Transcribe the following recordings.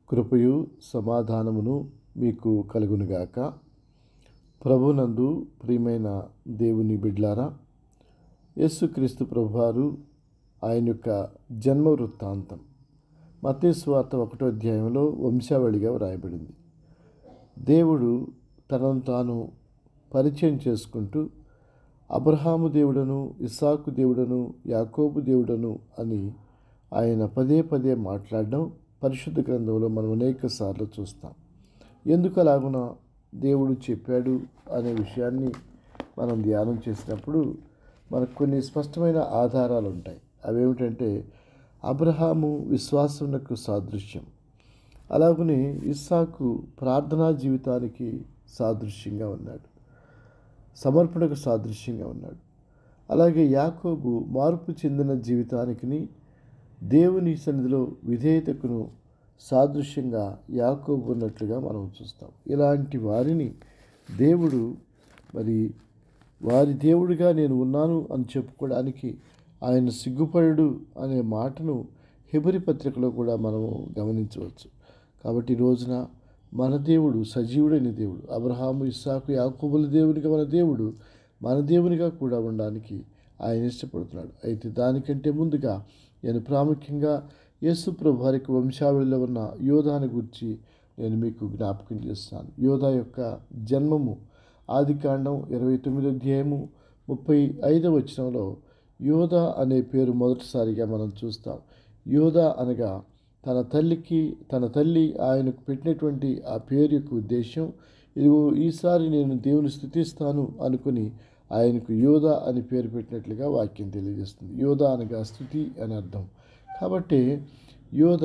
కృపయు సమాధానమును మీకు కలుగునుగాక ప్రభునందు ప్రియమైన దేవుని బిడ్లారా యేసుక్రీస్తు ప్రభువారు ఆయన యొక్క జన్మ వృత్తాంతం మతేశ్వార్త ఒకటో అధ్యాయంలో వంశావళిగా వ్రాయబడింది దేవుడు తనను తాను పరిచయం చేసుకుంటూ అబ్రహాము దేవుడను ఇస్సాకు దేవుడను యాకోబు దేవుడను అని ఆయన పదే పదే మాట్లాడడం పరిశుద్ధ గ్రంథంలో మనం అనేక సార్లు చూస్తాం ఎందుకు అలాగున దేవుడు చెప్పాడు అనే విషయాన్ని మనం ధ్యానం చేసినప్పుడు మనకు కొన్ని స్పష్టమైన ఆధారాలు ఉంటాయి అవేమిటంటే అబ్రహాము విశ్వాసమునకు సాదృశ్యం అలాగనే ఇస్సాకు ప్రార్థనా జీవితానికి సాదృశ్యంగా ఉన్నాడు సమర్పణకు సాదృశ్యంగా ఉన్నాడు అలాగే యాకోబు మార్పు చెందిన జీవితానికి దేవుని సన్నిధిలో విధేయతకును సాదృశ్యంగా యాకోబు ఉన్నట్లుగా మనం చూస్తాం ఇలాంటి వారిని దేవుడు మరి వారి దేవుడిగా నేను ఉన్నాను అని చెప్పుకోవడానికి ఆయన సిగ్గుపడు అనే మాటను హిబరి పత్రికలో కూడా మనము గమనించవచ్చు కాబట్టి ఈ రోజున మన దేవుడు సజీవుడైన దేవుడు అబ్రహాము ఇస్సాకు యాకోబుల దేవునిగా మన దేవుడు మన దేవునిగా కూడా ఉండడానికి ఆయన ఇష్టపడుతున్నాడు అయితే దానికంటే ముందుగా నేను ప్రాముఖ్యంగా యేసు ప్రభు వారికి వంశావళిలో ఉన్న యోధాని గురించి నేను మీకు జ్ఞాపకం చేస్తాను యోధా యొక్క జన్మము ఆది కాండం ఇరవై తొమ్మిది అధ్యాయము ముప్పై ఐదవ వచనంలో యోధ అనే పేరు మొదటిసారిగా మనం చూస్తాం యోధ అనగా తన తల్లికి తన తల్లి ఆయనకు పెట్టినటువంటి ఆ పేరు యొక్క ఉద్దేశం ఇదిగో ఈసారి నేను దేవుని స్థుతిస్తాను అనుకుని ఆయనకు యోధ అని పేరు పెట్టినట్లుగా వాక్యం తెలియజేస్తుంది యోధ అనగా స్థుతి అని అర్థం కాబట్టి యోధ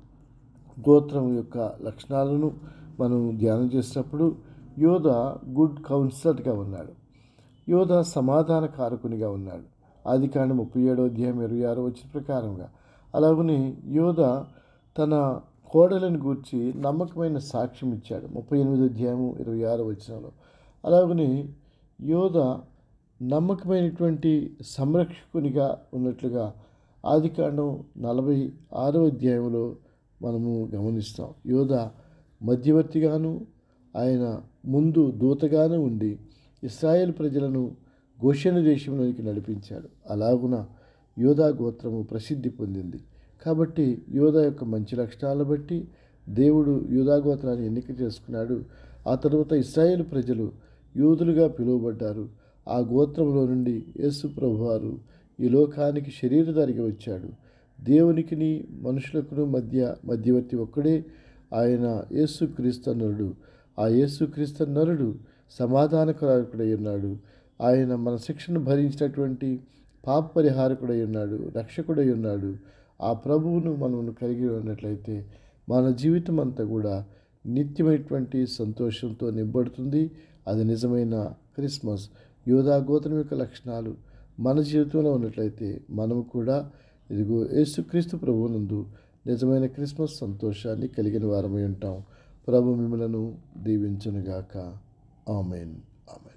గోత్రం యొక్క లక్షణాలను మనం ధ్యానం చేసినప్పుడు యోధ గుడ్ కౌన్సిలర్గా ఉన్నాడు యోధ సమాధాన కారకునిగా ఉన్నాడు ఆది కాండ ముప్పై ఏడో అధ్యాయం ఇరవై ఆరో వచ్చిన ప్రకారంగా అలాగనే యోధ తన కోడలను గూర్చి నమ్మకమైన సాక్ష్యం ఇచ్చాడు ముప్పై ఎనిమిది అధ్యాయము ఇరవై ఆరో వచ్చినలో అలాగనే యోధ నమ్మకమైనటువంటి సంరక్షకునిగా ఉన్నట్లుగా ఆదికాండం నలభై ఆరో అధ్యాయంలో మనము గమనిస్తాం యోధ మధ్యవర్తిగాను ఆయన ముందు దూతగాను ఉండి ఇస్రాయేల్ ప్రజలను గోషణ దేశంలోనికి నడిపించాడు అలాగున యోధా గోత్రము ప్రసిద్ధి పొందింది కాబట్టి యోధా యొక్క మంచి లక్షణాలను బట్టి దేవుడు యోధా గోత్రాన్ని ఎన్నిక చేసుకున్నాడు ఆ తర్వాత ఇస్రాయేల్ ప్రజలు యూదులుగా పిలువబడ్డారు ఆ గోత్రంలో నుండి యేసు ప్రభువారు ఈ లోకానికి శరీరధారిగా వచ్చాడు దేవునికిని మనుషులకును మధ్య మధ్యవర్తి ఒక్కడే ఆయన యేసుక్రీస్తు నరుడు ఆ యేసుక్రీస్తు నరుడు సమాధానకారకుడై ఉన్నాడు ఆయన మన శిక్షను భరించినటువంటి పాప పరిహారకుడై ఉన్నాడు రక్షకుడై ఉన్నాడు ఆ ప్రభువును మనం కలిగి ఉన్నట్లయితే మన జీవితం అంతా కూడా నిత్యమైనటువంటి సంతోషంతో నింపడుతుంది అది నిజమైన క్రిస్మస్ యోధా గోత్రం యొక్క లక్షణాలు మన జీవితంలో ఉన్నట్లయితే మనం కూడా ఇదిగో యేసుక్రీస్తు ప్రభువునందు నిజమైన క్రిస్మస్ సంతోషాన్ని కలిగిన వారమై ఉంటాం ప్రభు మిమ్మలను దీవించునుగాక ఆమెన్ ఆమెన్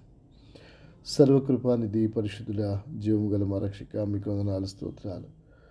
సర్వకృపానిధి పరిశుద్ధుల జీవము గల మా రక్షక మీకు వందనాలు స్తోత్రాలు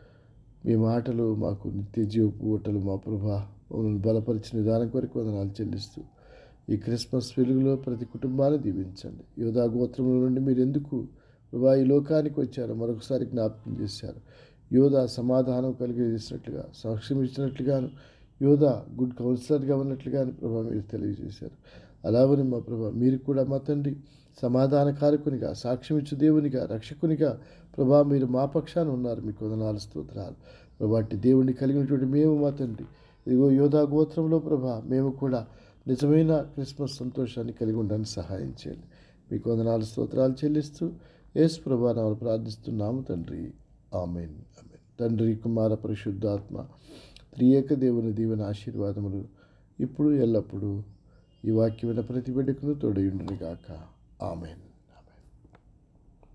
మీ మాటలు మాకు నిత్య జీవపు ఊటలు మా ప్రభా మమ్మల్ని బలపరిచిన విధానం కొరకు వందనాలు చెల్లిస్తూ ఈ క్రిస్మస్ వెలుగులో ప్రతి కుటుంబాన్ని దీవించండి యోధా గోత్రముల నుండి మీరు ఎందుకు ప్రభా ఈ లోకానికి వచ్చారో మరొకసారి జ్ఞాపకం చేశారు యోధా సమాధానం కలిగజేసినట్లుగా సాక్ష్యం ఇచ్చినట్లుగాను యోధా గుడ్ కౌన్సిలర్గా ఉన్నట్లుగాను ప్రభా మీరు తెలియజేశారు అలాగని మా ప్రభా మీరు కూడా మా తండ్రి సమాధానకారకునిగా సాక్ష్యం ఇచ్చు దేవునిగా రక్షకునిగా ప్రభా మీరు మా పక్షాన ఉన్నారు మీకు వందనాలు స్తోత్రాలు ప్రభాటి దేవుడిని కలిగినటువంటి మేము మా తండ్రి ఇదిగో యోధా గోత్రంలో ప్రభా మేము కూడా నిజమైన క్రిస్మస్ సంతోషాన్ని కలిగి ఉండడానికి సహాయం చేయండి మీకు వందనాలు స్తోత్రాలు చెల్లిస్తూ యేసు ప్రభా నామలు ప్రార్థిస్తున్నాము తండ్రి ఆమెన్ ఆమెన్ తండ్రి కుమార పరిశుద్ధాత్మ త్రియేక దేవుని దీవెన ఆశీర్వాదములు ఇప్పుడు ఎల్లప్పుడూ ఈ వాక్యమైన ప్రతి బిడ్డకును తోడయుండును గాక ఆమెన్ ఆమెన్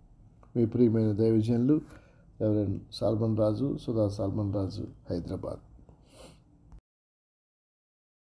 మీ ప్రియమైన దైవజనులు reverend Solomon Raju Sudha Solomon Raju Hyderabad